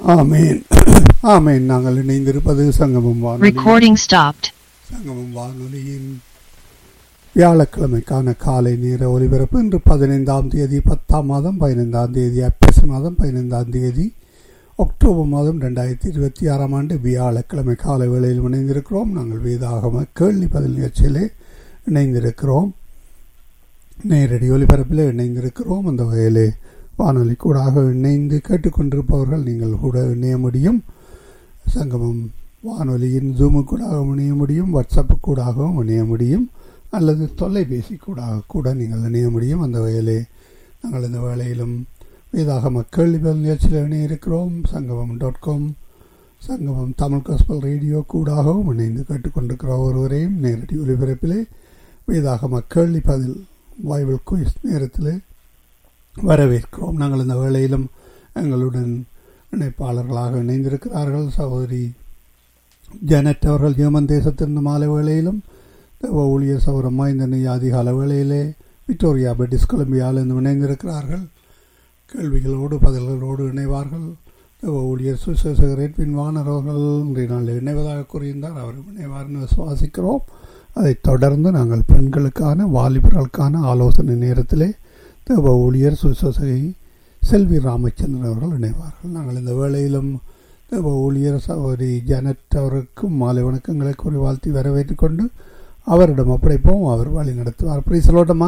ஆமேன் ஆமேன் நாங்கள் இணைந்திருப்பது சங்கமம் வானொலி Recording stopped. சங்கமம் வானொலியின் வியாழக்கிழமைக்கான காலை நேர ஒலிபரப்பு இன்று பதினைந்தாம் தேதி பத்தாம் மாதம் பதினைந்தாம் தேதி அப்பசி மாதம் பதினைந்தாம் தேதி அக்டோபர் மாதம் ரெண்டாயிரத்தி இருபத்தி ஆறாம் ஆண்டு வியாழக்கிழமை காலை வேளையில் இணைந்திருக்கிறோம் நாங்கள் வேதாகம கேள்வி பதில் நிகழ்ச்சியிலே இணைந்திருக்கிறோம் நேரடி ஒலிபரப்பில் இணைந்திருக்கிறோம் அந்த வகையிலே வானொலி கூடாக இணைந்து கேட்டுக்கொண்டிருப்பவர்கள் நீங்கள் கூட இணைய முடியும் சங்கமம் வானொலியின் ஜூமு கூடாக இணைய முடியும் வாட்ஸ்அப்பு கூடாகவும் இணைய முடியும் அல்லது தொலைபேசி கூடாக கூட நீங்கள் இணைய முடியும் அந்த வகையிலே நாங்கள் இந்த வேளையிலும் வேதாகம கேள்வி பதில் நிகழ்ச்சியில் இணைய இருக்கிறோம் சங்கமம் டாட் காம் சங்கமம் தமிழ் காஸ்பல் ரேடியோ கூடாகவும் இணைந்து கேட்டுக்கொண்டிருக்கிற ஒருவரையும் நேரடி ஒலிபரப்பிலே வேதாகம கேள்வி பதில் பைபிள் குயிஸ் நேரத்தில் வரவேற்கிறோம் நாங்கள் இந்த வேளையிலும் எங்களுடன் இணைப்பாளர்களாக இணைந்திருக்கிறார்கள் சகோதரி ஜனட் அவர்கள் ஜெர்மன் தேசத்தின் மாலை வேளையிலும் தேவ ஊழியர் சௌரம்மா இந்த அதிகால வேளையிலே விக்டோரியா பிரிட்டிஷ் கொலம்பியாவிலிருந்து இணைந்திருக்கிறார்கள் கேள்விகளோடு பதில்களோடு இணைவார்கள் தேவ ஊழியர் சுசேசகர் எட்வின் வானர் அவர்கள் இன்றைய நாளில் இணைவதாக கூறியிருந்தார் அவர் இணைவார்னு விசுவாசிக்கிறோம் அதைத் தொடர்ந்து நாங்கள் பெண்களுக்கான வாலிபர்களுக்கான ஆலோசனை நேரத்திலே தேவ ஊழியர் சுசேசகை செல்வி ராமச்சந்திரன் அவர்கள் இணைவார்கள் நாங்கள் இந்த வேளையிலும் தேவ ஊழியர் சகோதரி ஜனட் அவருக்கும் மாலை வணக்கங்களை கூறி வாழ்த்தி வரவேற்றுக் கொண்டு அவரிடம் ஒப்படைப்போம் அவர் வழி நடத்துவார் அப்படி சொல்லட்டமா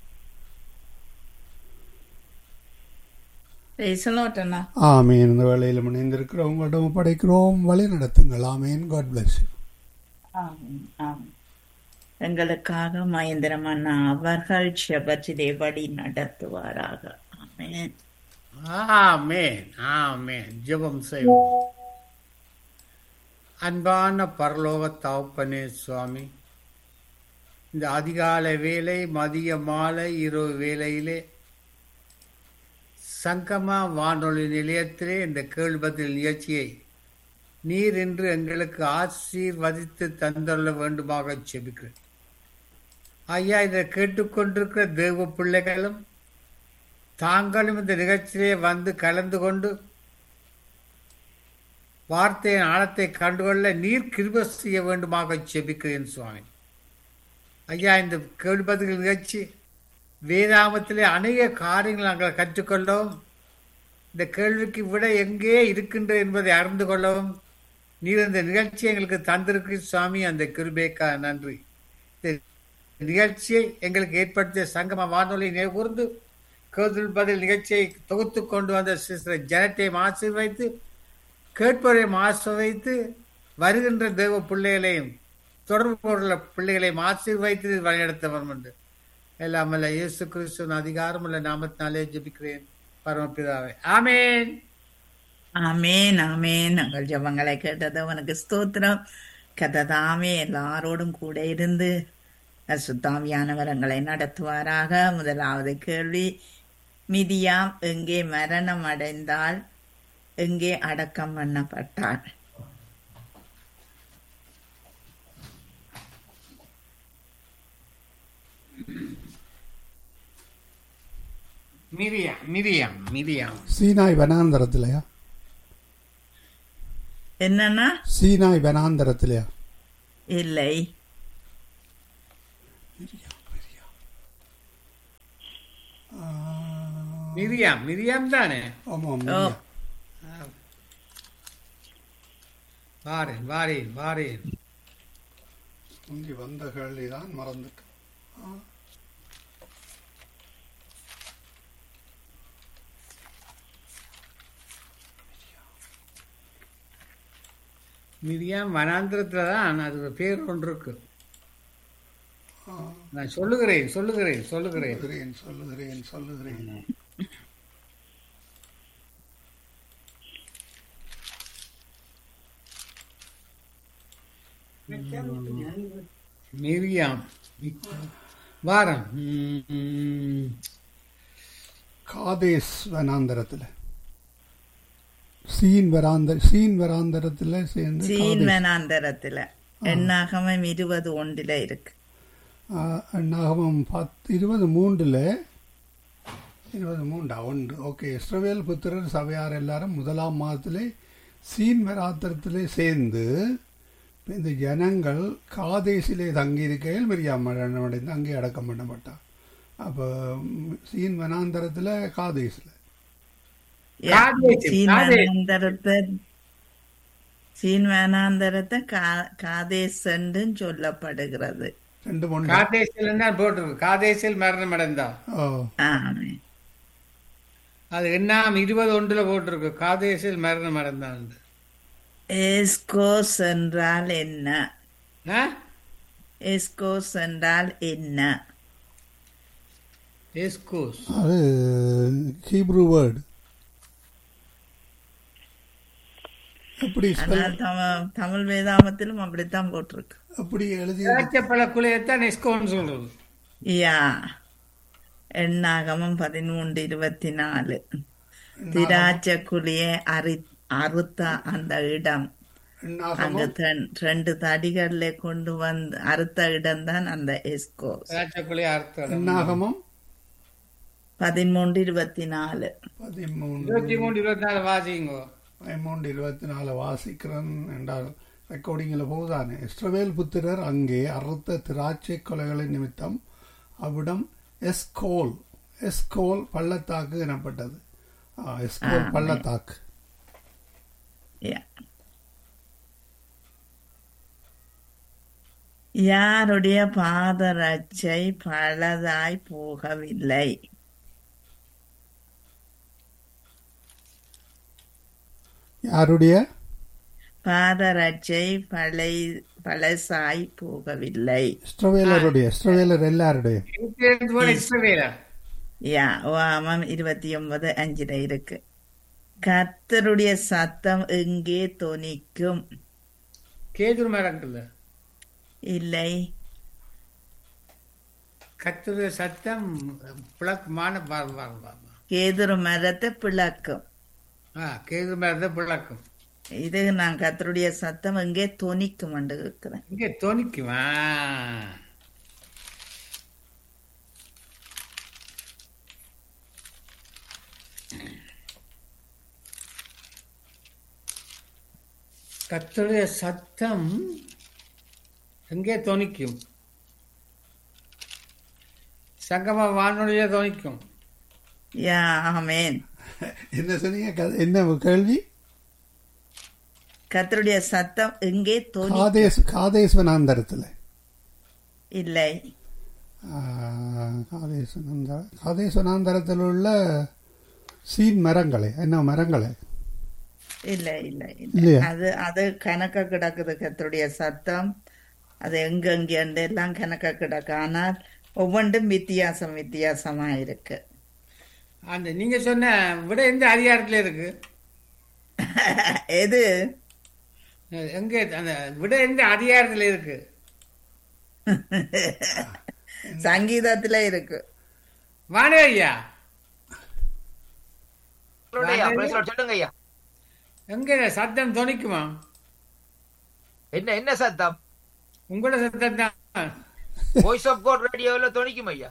பேசலோட்டண்ணா ஆமேன் இந்த வேளையிலும் இணைந்திருக்கிறோம் உங்களிடம் ஒப்படைக்கிறோம் வழி நடத்துங்கள் ஆமேன் காட் பிளஸ் ஆமாம் ஆமாம் எங்களுக்காக மகேந்திரம் அண்ணா அவர்கள் செபத்திலே வழி நடத்துவாராக ஆமென் ஆமென் ஆமென் ஜெபம் செய்வோம் அன்பான பரலோக தகப்பனே சுவாமி இந்த அதிகாலை வேலை மதிய மாலை இரவு வேளையிலே சங்கமா வானொலி நிலையத்திலே இந்த கேள்வதில் நிகழ்ச்சியை நீர் என்று எங்களுக்கு ஆசீர்வதித்து தந்துள்ள வேண்டுமாக செபிக்கிறேன் ஐயா இதை கேட்டுக்கொண்டிருக்கிற தேவ பிள்ளைகளும் தாங்களும் இந்த நிகழ்ச்சியிலே வந்து கலந்து கொண்டு வார்த்தையின் ஆழத்தை கண்டுகொள்ள நீர் கிருப செய்ய வேண்டுமாக செபிக்கிறேன் சுவாமி ஐயா இந்த கேள்விப்பதிகள் நிகழ்ச்சி வேதாமத்திலே அநேக காரியங்கள் நாங்கள் கற்றுக்கொள்ளவும் இந்த கேள்விக்கு விட எங்கே இருக்கின்றது என்பதை அறிந்து கொள்ளவும் நீர் இந்த நிகழ்ச்சியை எங்களுக்கு தந்திருக்கு சுவாமி அந்த கிருபேக்கா நன்றி இந்த நிகழ்ச்சியை எங்களுக்கு ஏற்படுத்திய சங்கம வானொலி நினைவுகூர்ந்து கேள்வி பதில் நிகழ்ச்சியை தொகுத்து கொண்டு வந்த சிஸ்டர் ஜனத்தையும் ஆசீர்வைத்து கேட்பவரையும் ஆசிர்வைத்து வருகின்ற தெய்வ பிள்ளைகளையும் தொடர்பு உள்ள பிள்ளைகளையும் ஆசீர்வைத்து வழிநடத்த வரும் என்று எல்லாம் அல்ல இயேசு கிறிஸ்துவின் அதிகாரம் உள்ள நாமத்தினாலே ஜெபிக்கிறேன் பரமபிதாவே ஆமேன் ஆமேன் ஆமேன் நாங்கள் ஜபங்களை கேட்டது உனக்கு ஸ்தோத்திரம் கததாமே எல்லாரோடும் கூட இருந்து சுத்தாமியானவரங்களை நடத்துவாராக முதலாவது கேள்வி மிதியாம் எங்கே மரணம் அடைந்தால் எங்கே அடக்கம் பண்ணப்பட்டார் மிரியாம் மிரியாம் மிரியாம் சீனாய் வனாந்தரத்திலையா என்னன்னா சீனாய் வனாந்தரத்திலையா இல்லை மிரியாம் மிரியாம் தானே ஆமாம் ஓ வாரேன் வாரேன் வாரேன் இங்கே வந்த கேள்வி தான் மறந்துட்டு மிரியாம் வனாந்திரத்துல தான் அது ஒரு பேர் ஒன்று இருக்கு நான் சொல்லுகிறேன் சொல்லுகிறேன் சொல்லுகிறேன் சொல்லுகிறேன் சொல்லுகிறேன் சொல்லுகிறேன் மிரியாம் வாரம் ம், காதேஸ் வனாந்தரத்தில் சீன் வராந்த சீன் வராந்தரத்தில் சேர்ந்து சீன் காதேஸ். வனாந்தரத்துல எண்ணாகமம் இருபது ஒன்றுல இருக்கு ஆ, நாகமம் பத்து இருபது மூன்றில் இருபது மூண்டா ஒன்று ஓகே இஸ்ரவேல் புத்திரர் சபையார் எல்லாரும் முதலாம் மாதத்திலே சீன் வராத்திரத்திலே சேர்ந்து இந்த ஜனங்கள் காதேசிலே தங்கியிருக்கையில் மிரியாம் மரணம் அடைந்து அங்கே அடக்கம் பண்ணப்பட்டார் அப்போ ம், சீன் வனாந்தரத்தில் காதேசில் காதேசு, சீன் காதேசு. வனாந்தரத்தை சீன் வனாந்தரத்தை கா- காதேசன்றும் சொல்லப்படுகிறது ரெண்டு மூணு காதேசில் தான் போட்டிருக்கு காதேசில் மரணம் அடைந்தார் ஓ ஆமென். அது எண்ணாம் இருபது ஒன்றுல போட்டிருக்கு காதேசில் மரணம் அடைந்தான் எஸ்கோஸ் என்றால் என்ன ஆ? எஸ்கோஸ் என்றால் என்ன எஸ்கூஸ் அது ஹீப்ரூ வேர்டு அப்படி spell- ஆனால் தமிழ் தமிழ் வேதாமத்திலும் அப்படித்தான் போட்டிருக்கு அப்படி எழுதி திராட்சைப்பழ குலையத்தான் எஸ்கோன்னு சொல்றது யா எண்ணாகமம் பதிமூன்று இருபத்தி நாலு திராட்சை குழியை அரி அறுத்த அந்த இடம் அங்க எண்ணாகமம் தென்- ரெண்டு தடிகள்ல கொண்டு வந்து அறுத்த இடம் தான் அந்த எஸ்கோஸ் திராட்சை குலைய அர்த்தம் எண்ணாகமம் பதிமூன்று இருபத்தி நாலு பதிமூன்று இருபத்தி மூணு இருபத்தி நாலு வாசிங்கோ பதிமூன்று இருபத்தி நாலு வாசிக்கிறேன் என்றால் ரெக்கார்டிங்கில் போகுதானே இஸ்ரவேல் புத்திரர் அங்கே அறுத்த திராட்சை கொலைகளின் நிமித்தம் அவ்விடம் எஸ்கோல் எஸ்கோல் பள்ளத்தாக்கு எனப்பட்டது ஆ, எஸ்கோல் ஆ, பள்ளத்தாக்கு யா. யாருடைய பாதரட்சை பழதாய் போகவில்லை யாருடைய பாதரட்சை பழை பழசாய் போகவில்லை இஸ்ரவேலருடைய இஸ்ரவேலர் எல்லாருடைய இருபத்தி போல இஸ்ரவேலா யா ஓமம் இருபத்தி ஒன்பது அஞ்சுல இருக்கு கர்த்தருடைய சத்தம் எங்கே தொனிக்கும் கேதுரு மரங்கள்ல இல்லை கத்துடைய சத்தம் பிளக்கமான கேதுரு மரத்தை பிளக்கும் ஆ கேதுரு மரத்தை பிளக்கும் இது நான் கர்த்தருடைய சத்தம் எங்கே தொனிக்கும் என்று இருக்கிறேன் இங்கே தொனிக்குமா கர்த்தருடைய சத்தம் எங்கே தொனிக்கும் சங்கம வானொலியே தொனிக்கும் யா ஆமென் என்ன சொன்னீங்க க- என்ன கேள்வி கர்த்தருடைய சத்தம் எங்கே தொனி காதேஸ் காதேஸ்வனாந்தரத்தில் இல்லை காதேஸ்வனாந்தர காதேஸ்வனாந்தரத்தில் உள்ள சீன் மரங்களே என்ன மரங்களே இல்லை இல்லை இல்லை இல்லையா? அது அது கணக்க கிடக்குது கர்த்தருடைய சத்தம் அது எங்க எங்க எல்லாம் கணக்க கிடக்கு ஆனால் ஒவ்வொன்றும் வித்தியாசம் வித்தியாசமா இருக்கு அந்த நீங்க சொன்ன விட எந்த அதிகாரத்துல இருக்கு எது எங்க அந்த விட எந்த அதிகாரத்துல இருக்கு சங்கீதத்துல இருக்கு வாணி ஐயா சொல்லுங்க ஐயா, praise Lord, சொல்லுங்க ஐயா எங்க இந்த சத்தம் தொனிக்குமா என்ன என்ன சத்தம் உங்களோட சத்தம் தான் வாய்ஸ் ஆஃப் கோட் ரேடியோல துணிக்கும் ஐயா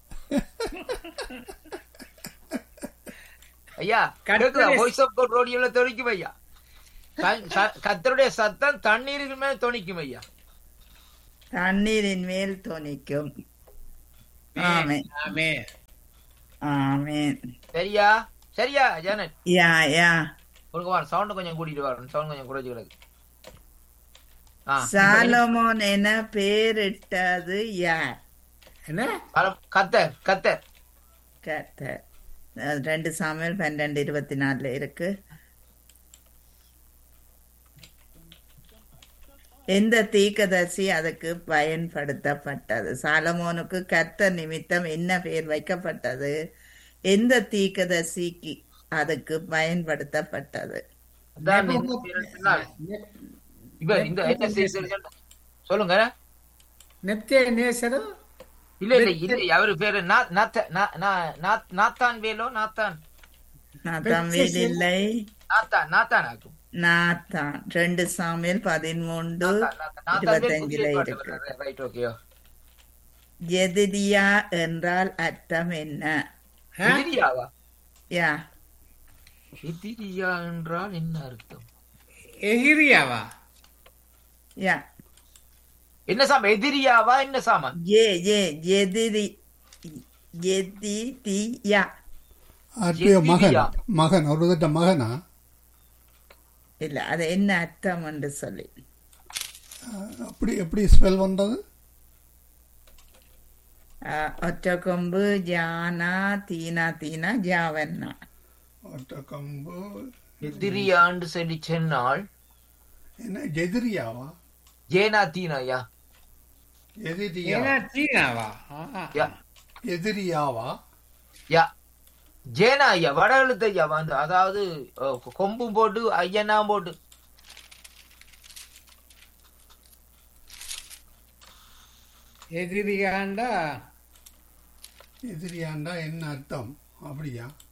ஐயா கேக்குதா வாய்ஸ் ஆஃப் கோட் ரேடியோல துணிக்கும் ஐயா த- ச- கர்த்தருடைய சத்தம் தண்ணீருக்கு மேல துணிக்கும் ஐயா தண்ணீரின் மேல் தொனிக்கும் ஆமென் ஆமே ஆமென் சரியா சரியா ஜானட் யா யா உனக்கு வர சவுண்ட் கொஞ்சம் கூட்டிட்டு வரணும் சவுண்ட் கொஞ்சம் குறைச்சு கிடக்கு ஆ, சாலமோன் என பேரிட்டது யார் என்ன பரம்- கத்தர் கத்தர் கர்த்தர் அது ரெண்டு சாமியல் பன்னெண்டு இருபத்தி நாலுல இருக்கு எந்த தீர்க்கதரிசி அதுக்கு பயன்படுத்தப்பட்டது சாலமோனுக்கு கர்த்தர் நிமித்தம் என்ன பெயர் வைக்கப்பட்டது எந்த தீர்க்கதரிசிக்கு அதுக்கு பயன்படுத்தப்பட்டது அதான் இந்த பேரை சொன்னால். இப்ப இந்த என்ன சீசன் சொல்லுங்க நெத்தே நேசரும் இல்ல இல்ல இல்ல அவரு பேரு நா- நாத்த- நா- நா- நா- நாத்தான் வேலோ நாத்தான் நாத்தான் வேல் இல்லை நாத்தான் நாத்தான் ஆக்கும் நாத்தான் ரெண்டு சாமியல் பதிமூன்று நாத்தான், நாத்தான். நாத்தான் வேல் இருபத்தஞ்சுல புதிய இருக்கு பாட்டு ரைட் ஓகே எதிரியா என்றால் அர்த்தம் என்ன ஆ? எதிரியாவா யா எதிரியா என்றால் என்ன அர்த்தம் எகிரியாவா யா என்ன சாம எதிரியாவா என்ன சாமான் ஏ ஏ எதிரி எதிரி யா ஆற்றிய மகன் எதிரியா? மகன் ஒரு வித மகனா இல்ல அது என்ன அர்த்தம் என்று சொல்லி அப்படி எப்படி ஸ்பெல் பண்றது அஹ், ஒற்ற கொம்பு ஜானா தீனா தீனா ஜாவன்னா ஒற்றை கம்பு எதிரியான்னு சொல்லி சொன்னால் என்ன எதிரியாவா ஜேனா தீனாயா எதிரியா ஏன்னா சீனாவா ஆ. யா எதிரியாவா யா ஜேனா ஐயா வட எழுத்து ஐயா வந்து அதாவது அஹ், கொம்பும் போட்டு ஐயனா போட்டு எதிரியாண்டா எதிரியாண்டா என்ன அர்த்தம் அப்படியா